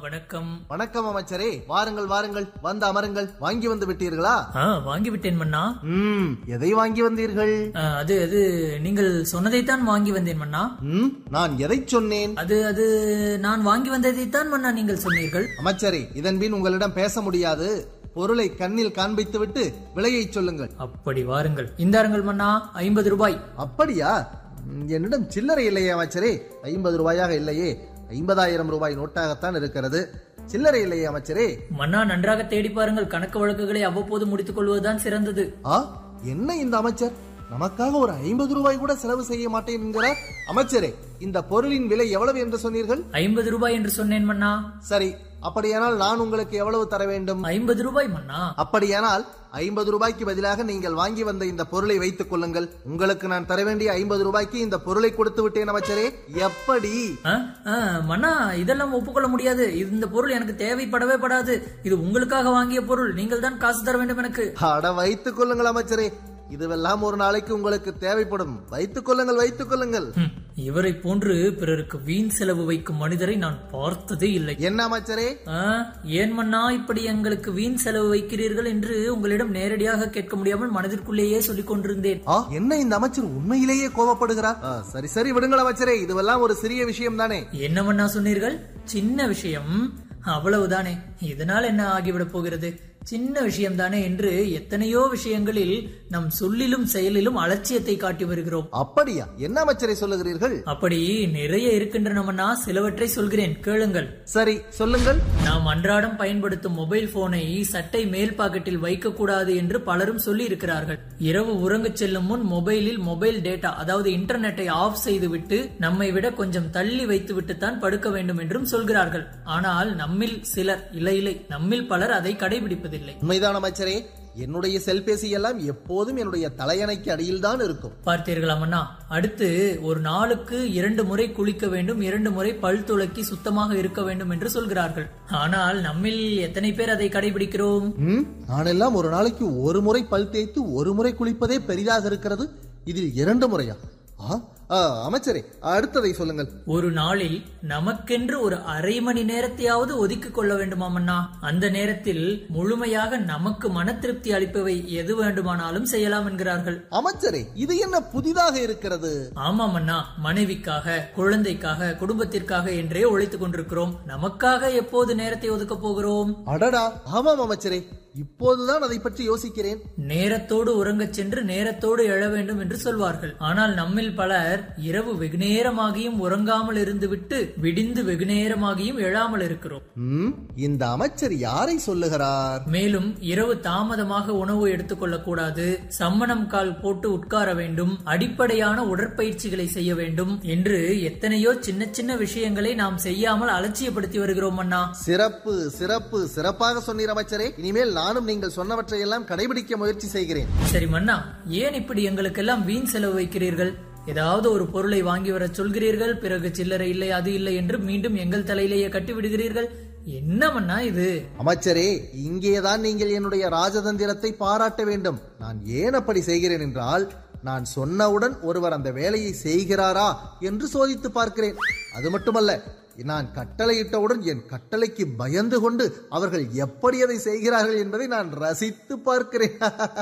வணக்கம் வணக்கம் அமைச்சரே வாருங்கள் வாருங்கள் வந்து அமருங்கள் வாங்கி வந்து விட்டீர்களா ஆ வாங்கி விட்டேன் மன்னா ம் எதை வாங்கி வந்தீர்கள் ஆ, அது அது நீங்கள் சொன்னதைத்தான் வாங்கி வந்தேன் மன்னா ம் நான் எதை சொன்னேன் அது அது நான் வாங்கி வந்ததைத்தான் மன்னா நீங்கள் சொன்னீர்கள் அமைச்சரே இதன் பின் உங்களிடம் பேச முடியாது பொருளை கண்ணில் காண்பித்துவிட்டு விலையை சொல்லுங்கள் அப்படி வாருங்கள் இந்தாருங்கள் மன்னா ஐம்பது ரூபாய் அப்படியா ம், என்னிடம் சில்லறை இல்லையே அமைச்சரே ஐம்பது ரூபாயாக இல்லையே ஐம்பதாயிரம் ரூபாய் நோட்டாகத்தான் இருக்கிறது சில்லறை இல்லையே அமைச்சரே மன்னா நன்றாக தேடி பாருங்கள் கணக்கு வழக்குகளை அவ்வப்போது முடித்துக் கொள்வதுதான் சிறந்தது ஆ என்ன இந்த அமைச்சர் நமக்காக ஒரு ஐம்பது ரூபாய் கூட செலவு செய்ய மாட்டேன் என்கிறார் அமைச்சரே இந்த பொருளின் விலை எவ்வளவு என்று சொன்னீர்கள் ஐம்பது ரூபாய் என்று சொன்னேன் மன்னா சரி அப்படியானால் நான் உங்களுக்கு எவ்வளவு தர வேண்டும் ஐம்பது ரூபாய் மன்னா அப்படியானால் ஐம்பது ரூபாய்க்கு பதிலாக நீங்கள் வாங்கி வந்த இந்த பொருளை வைத்துக் கொள்ளுங்கள் உங்களுக்கு நான் தர வேண்டிய ஐம்பது ரூபாய்க்கு இந்த பொருளை கொடுத்து விட்டேன் அமைச்சரே எப்படி ஆ, ஆ, மன்னா இதெல்லாம் ஒப்புக்கொள்ள முடியாது இந்த பொருள் எனக்கு தேவைப்படவே படாது இது உங்களுக்காக வாங்கிய பொருள் நீங்கள் தான் காசு தர வேண்டும் எனக்கு அட வைத்துக் கொள்ளுங்கள் அமைச்சரே இதுவெல்லாம் ஒரு நாளைக்கு உங்களுக்கு தேவைப்படும் வைத்துக் கொள்ளுங்கள் வைத்துக் கொள்ளுங்கள் ஹம், இவரை போன்று பிறருக்கு வீண் செலவு வைக்கும் மனிதரை நான் பார்த்ததே இல்லை என்ன அமைச்சரே ஆ, ஏன் மன்னா இப்படி எங்களுக்கு வீண் செலவு வைக்கிறீர்கள் என்று உங்களிடம் நேரடியாக கேட்க முடியாமல் மனதிற்குள்ளேயே சொல்லிக் கொண்டிருந்தேன் ஆ என்ன இந்த அமைச்சர் உண்மையிலேயே கோபப்படுகிறார் ஆ, சரி சரி விடுங்கள் அமைச்சரே இதுவெல்லாம் ஒரு சிறிய விஷயம் தானே என்ன மன்னா சொன்னீர்கள் சின்ன விஷயம் அவ்வளவுதானே இதனால் என்ன ஆகிவிடப் போகிறது சின்ன விஷயம்தானே என்று எத்தனையோ விஷயங்களில் நம் சொல்லிலும் செயலிலும் அலட்சியத்தை காட்டி வருகிறோம் அப்படியா என்ன அமைச்சரை சொல்லுகிறீர்கள் அப்படி நிறைய இருக்கின்றனவனா சிலவற்றை சொல்கிறேன் கேளுங்கள் சரி சொல்லுங்கள் நாம் அன்றாடம் பயன்படுத்தும் மொபைல் போனை சட்டை மேல் பாக்கெட்டில் வைக்க கூடாது என்று பலரும் சொல்லி இருக்கிறார்கள் இரவு உறங்கச் செல்லும் முன் மொபைலில் மொபைல் டேட்டா அதாவது இன்டர்நெட்டை ஆஃப் செய்துவிட்டு நம்மை விட கொஞ்சம் தள்ளி வைத்துவிட்டு தான் படுக்க வேண்டும் என்றும் சொல்கிறார்கள் ஆனால் நம்மில் சிலர் இல்லை இல்லை நம்மில் பலர் அதை கடைபிடிப்பதில்லை உண்மைதான் அமைச்சரே என்னுடைய செல்பேசி எல்லாம் எப்போதும் என்னுடைய தலையணைக்கு அடியில் தான் இருக்கும் பார்த்தீர்களா மன்னா அடுத்து ஒரு நாளுக்கு இரண்டு முறை குளிக்க வேண்டும் இரண்டு முறை பல் துளக்கி சுத்தமாக இருக்க வேண்டும் என்று சொல்கிறார்கள் ஆனால் நம்மில் எத்தனை பேர் அதை கடைபிடிக்கிறோம் ம், நானெல்லாம் ஒரு நாளைக்கு ஒரு முறை பல் தேய்த்து ஒரு முறை குளிப்பதே பெரிதாக இருக்கிறது இதில் இரண்டு முறையா ஆ, ஆ, அமைச்சரே அடுத்ததை சொல்லுங்கள் ஒரு நாளில் நமக்கென்று ஒரு அரை மணி நேரத்தையாவது ஒதுக்கிக் கொள்ள வேண்டுமாமண்ணா அந்த நேரத்தில் முழுமையாக நமக்கு மன திருப்தி அளிப்பவை எது வேண்டுமானாலும் செய்யலாம் என்கிறார்கள் அமைச்சரே இது என்ன புதிதாக இருக்கிறது ஆமாமண்ணா மனைவிக்காக குழந்தைக்காக குடும்பத்திற்காக என்றே உழைத்துக் கொண்டிருக்கிறோம் நமக்காக எப்போது நேரத்தை ஒதுக்க போகிறோம் அடடா ஆமாம் அமைச்சரே இப்போதுதான் அதை பற்றி யோசிக்கிறேன் நேரத்தோடு உறங்கச் சென்று நேரத்தோடு எழ வேண்டும் என்று சொல்வார்கள் ஆனால் நம்மில் பலர் இரவு வெகுநேரமாகியும் உறங்காமல் இருந்துவிட்டு விடிந்து வெகுநேரமாகியும் எழாமல் இருக்கிறோம் ம், இந்த அமைச்சர் யாரை சொல்லுகிறார் மேலும் இரவு தாமதமாக உணவு எடுத்துக்கொள்ளக் கூடாது சம்மணம் கால் போட்டு உட்கார வேண்டும் அடிப்படையான உடற்பயிற்சிகளை செய்ய வேண்டும் என்று எத்தனையோ சின்ன சின்ன விஷயங்களை நாம் செய்யாமல் அலட்சியப்படுத்தி வருகிறோம் அண்ணா சிறப்பு சிறப்பு சிறப்பாக சொன்னீர் அமைச்சரே இனிமேல் நானும் நீங்கள் சொன்னவற்றை எல்லாம் கடைபிடிக்க முயற்சி செய்கிறேன் சரி மன்னா ஏன் இப்படி எங்களுக்கெல்லாம் வீண் செலவு வைக்கிறீர்கள் ஏதாவது ஒரு பொருளை வாங்கி வர சொல்கிறீர்கள் பிறகு சில்லறை இல்லை அது இல்லை என்று மீண்டும் எங்கள் தலையிலேயே கட்டி விடுகிறீர்கள் என்ன மன்னா இது அமைச்சரே இங்கேதான் நீங்கள் என்னுடைய ராஜதந்திரத்தை பாராட்ட வேண்டும் நான் ஏன் அப்படி செய்கிறேன் என்றால் நான் சொன்னவுடன் ஒருவர் அந்த வேலையை செய்கிறாரா என்று சோதித்து பார்க்கிறேன் அது மட்டுமல்ல நான் கட்டளையிட்டவுடன் என் கட்டளைக்கு பயந்து கொண்டு அவர்கள் எப்படி அதை செய்கிறார்கள் என்பதை நான் ரசித்து பார்க்கிறேன்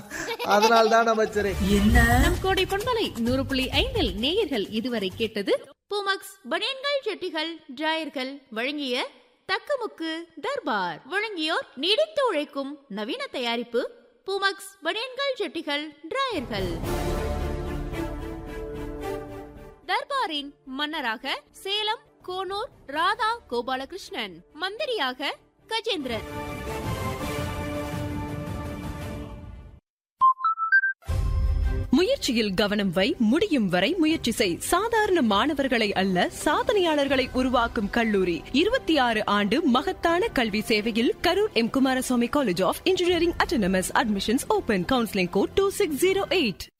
அதனால் தான் அமைச்சரே என்ன நம் கோடை பொன்மலை நூறு புள்ளி ஐந்தில் நேயர்கள் இதுவரை கேட்டது பூமக்ஸ் பனியன்கள் ஜெட்டிகள் டிராயர்கள் வழங்கிய தக்கமுக்கு தர்பார் வழங்கியோர் நீடித்து உழைக்கும் நவீன தயாரிப்பு பூமக்ஸ் பனியன்கள் ஜெட்டிகள் டிராயர்கள் தர்பாரின் மன்னராக சேலம் கோனூர் ராதா கோபாலகிருஷ்ணன் மந்திரியாக கஜேந்திரன் முயற்சியில் கவனம் வை முடியும் வரை முயற்சி செய் சாதாரண மாணவர்களை அல்ல சாதனையாளர்களை உருவாக்கும் கல்லூரி இருபத்தி ஆறு ஆண்டு மகத்தான கல்வி சேவையில் Karur M Kumarasamy college of engineering autonomous admissions open counselling code two six zero eight